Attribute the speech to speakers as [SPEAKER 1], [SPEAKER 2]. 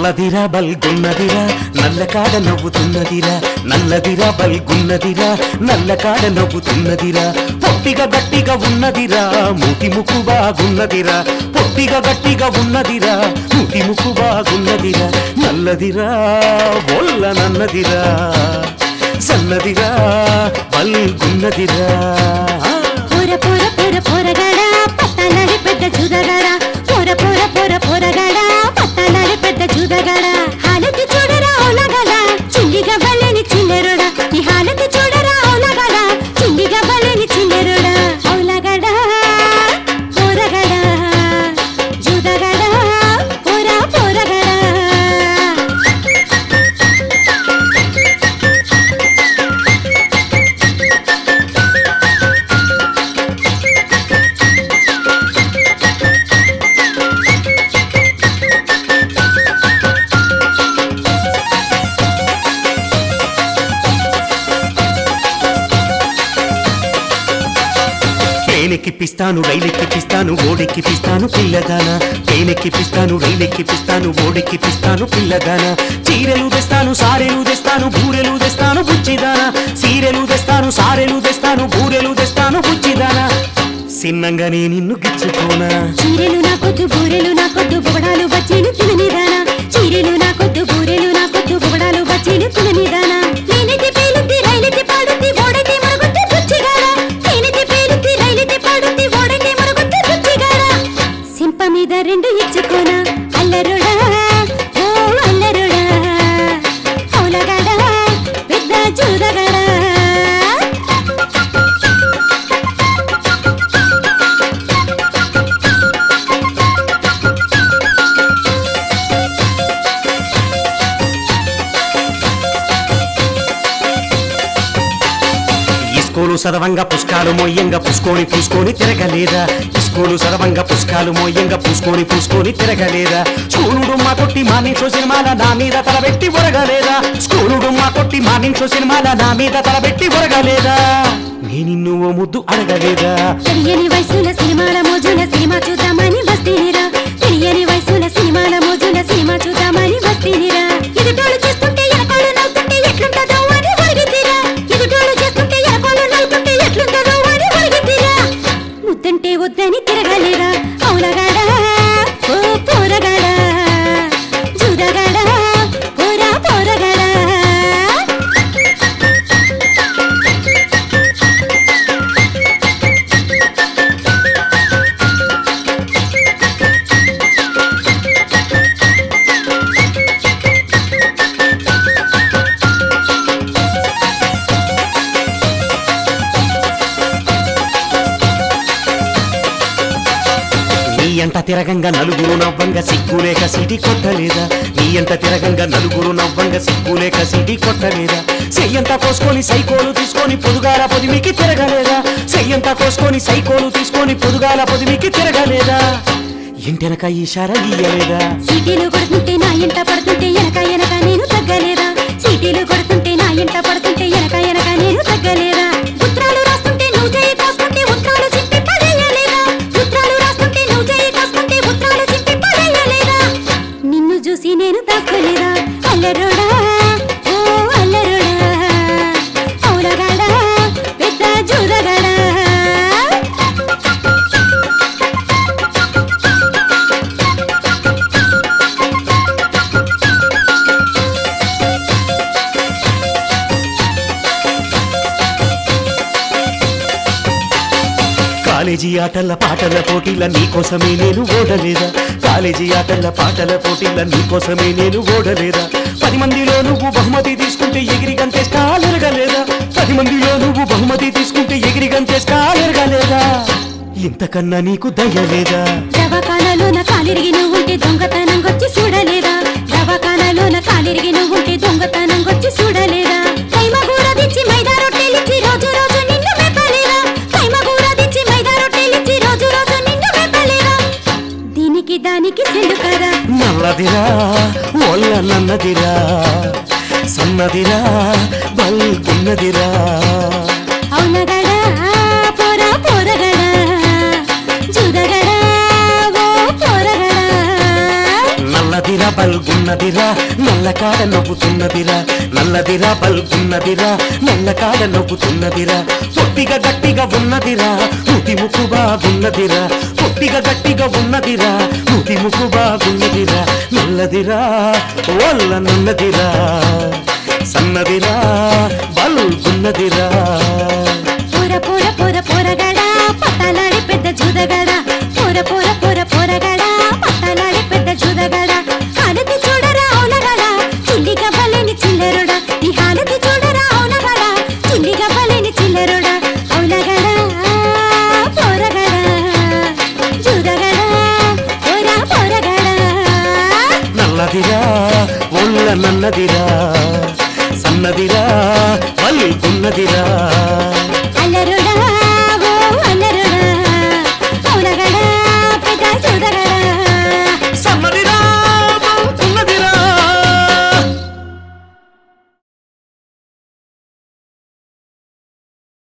[SPEAKER 1] నల్లదిరా బల్గున్నదిరా నల్లకాడ నవ్వుతున్నదిరా నల్లదిరా బల్గున్నదిరా నల్లకాడ నవ్వుతున్నదిరా పొట్టిగా గట్టిగా ఉన్నదిరా మూతి ముక్కు బాగున్నదిరా పొట్టిగా గట్టిగా ఉన్నదిరా మూతి ముక్కు బాగున్నదిరా నల్లదిరా ఒల్ల నన్నదిరా సన్నదిరా బల్గున్నదిరా
[SPEAKER 2] పొర పొర పొర పొరగాడా పట్టాలని పెద్ద జుదగాడా పొర పొర పొర పొరగాడా పట్టాలని పెద్ద జుదగాడా హాలతి చూడరా ఓలగల చిల్లిగా బలేని చిల్లెరుడా ఈ హాలతి చూడరా ఓలగల చిల్లిగా బలేని చిల్లెరుడా ఓలగడా పొరగడా జుదగడా పొర పొరగడా
[SPEAKER 1] పేనెక్కిపిస్తాను రైలెక్కిపిస్తాను ఓడెక్కిపిస్తాను పిల్లగాన పేనెక్కిపిస్తాను రైలెక్కిపిస్తాను ఓడెక్కిపిస్తాను పిల్లగాన చీరెలు తెస్తాను సారెలు తెస్తాను బూరెలు తెస్తాను బుచ్చిదానా సీరెలు తెస్తాను సారెలు తెస్తాను బూరెలు తెస్తాను బుచ్చిదానా సిన్నంగానే నిన్ను గిచ్చుకోనా
[SPEAKER 2] చీరెలు నా కొద్దు బూరెలు నా కొద్దు బొగడాలు బచ్చీలు తిననిదానా చీరెలు నా కొద్దు బూరెలు నా కొద్దు బొగడాలు బచ్చీలు తిననిదానా నేనైతే పేలుద్ది రైలైతే పాడుద్ది ఓడైతే మరుగుద్ది బుచ్చిగాడా నేనైతే పేలుద్ది రైలైతే పాడుద్ది ఓడైతే మరుగుద్ది బుచ్చిగాడా సింప మీద రెండు ఇచ్చుకోనా అల్లరుడా ఓ అల్లరుడా అవులగాడా పెద్ద చూదగాడా
[SPEAKER 1] ఇస్కోలు సదవంగా పుష్కాలు మొయ్యంగా పుసుకొని పూసుకొని తిరగలేదా ఇస్కోలు సదవంగా పుష్కాలు మొయ్యంగా పూసుకొని పూసుకొని తిరగలేదా స్కూలుడు మా కొట్టి మార్నింగ్ షో సినిమాల నా మీద తలబెట్టి ఒరగలేదా స్కూలుడు మా కొట్టి మార్నింగ్ షో సినిమాల నా మీద తలబెట్టి ఒరగలేదా నేను నిన్ను ఓ ముద్దు అడగలేదా
[SPEAKER 2] తెలియని వయసుల సినిమాల మోజుల సినిమా చూద్దామని వస్తేనిరా తెలియని వయసుల సినిమాల మోజుల సినిమా చూద్దామని వస్తేనిరా ఎదుటోళ్ళు చేస్తుంటే ఎనకోళ్ళు నవ్వుతుంటే ఎట్లుంటదో అని ఒరిగితీరా ఎదుటోళ్ళు చేస్తుంటే ఎనకోళ్ళు నవ్వుతుంటే ఎట్లుంటదో అని ఒరిగితీరా ముద్దంటే వద్దని తిరగలేరా అవులగాడా ఓ పోరగాడా జుదగాడా పోరా పోరగాడా
[SPEAKER 1] నీ అంట తిరగంగా నలుగురు నవ్వంగా సిగ్గులేక సిటీ కొట్టలేదా నీ అంట తిరగంగా నలుగురు నవ్వంగా సిగ్గులేక సిటీ కొట్టలేదా చెయ్యంతా కోసుకొని సైకోలు తీసుకొని పొదుగాల పొదిమికి తిరగలేదా చెయ్యంతా కోసుకొని సైకోలు తీసుకొని పొదుగాల పొదిమికి తిరగలేదా ఇంటెనక ఈశారా గీయలేదా
[SPEAKER 2] సీటీలు కొడుతుంటే నా ఇంట పడుతుంటే ఎనక ఎనక నేను తగ్గలేదా సీటీలు కొడుతుంటే నా ఇంట పడుతుంటే ఎనక ఎనక నేను తగ్గలేదా ఉత్తరాలు రాస్తుంటే నువ్వు చేయి కాస్తుంటే ఉత్తరాలు చింపి పడేయలేదా ఉత్తరాలు రాస్తుంటే నువ్వు చేయి కాస్తుంటే ఉత్తరాలు చింపి పడేయలేదా నిన్ను చూసి నేను దాక్కోలేదా అల్లరోడా ఓ అల్లరోడా అవులగాడా పెద్ద జూదగాడా
[SPEAKER 1] కాలేజీ ఆటల పాటల పోటీల నీకోసమే నేను ఓడలేదా కాలేజీ ఆటల పాటల పోటీల నీకోసమే నేను ఓడలేదా పది మందిలో నువ్వు బహుమతి తీసుకుంటే ఎగిరి గంతే స్టాల్ ఎరగలేదా పది మందిలో నువ్వు బహుమతి తీసుకుంటే ఎగిరి గంతే స్టాల్ ఎరగలేదా ఇంతకన్నా నీకు దయ్యలేదా
[SPEAKER 2] దవాఖానలోన కాలిరిగి నువ్వుంటే దొంగతనం వచ్చి చూడలేదా దవాఖానలోన కాలిరిగి నువ్వుంటే దొంగతనం వచ్చి చూడలేదా కైమగూర దించి మైదా రొట్టెలిచ్చి రోజు రోజు నిన్ను మెప్పలేదా కైమగూర దించి మైదా రొట్టెలిచ్చి రోజు రోజు నిన్ను మెప్పలేదా దీనికి దానికి సెల్లు కదా
[SPEAKER 1] నల్లదిరా ఒళ్ళ నన్నదిరా సన్నదిరా బల్గున్నదిరా
[SPEAKER 2] అవునగడా పోరా పోరగడా జుదగడా ఓ పోరగడా
[SPEAKER 1] నల్లదిరా బల్గున్నదిరా నల్లకాడ నవ్వుతున్నదిరా నల్లదిరా బల్గున్నదిరా నల్లకాడ నవ్వుతున్నదిరా పొట్టిగా గట్టిగా ఉన్నదిరా ముతి ముక్కు బాగున్నదిరా పొట్టిగా గట్టిగా ఉన్నదిరా ముతి ముక్కు బాగున్నదిరా నల్లదిరా వల్ల నున్నదిరా సన్నదిరా బల్గున్నదిరా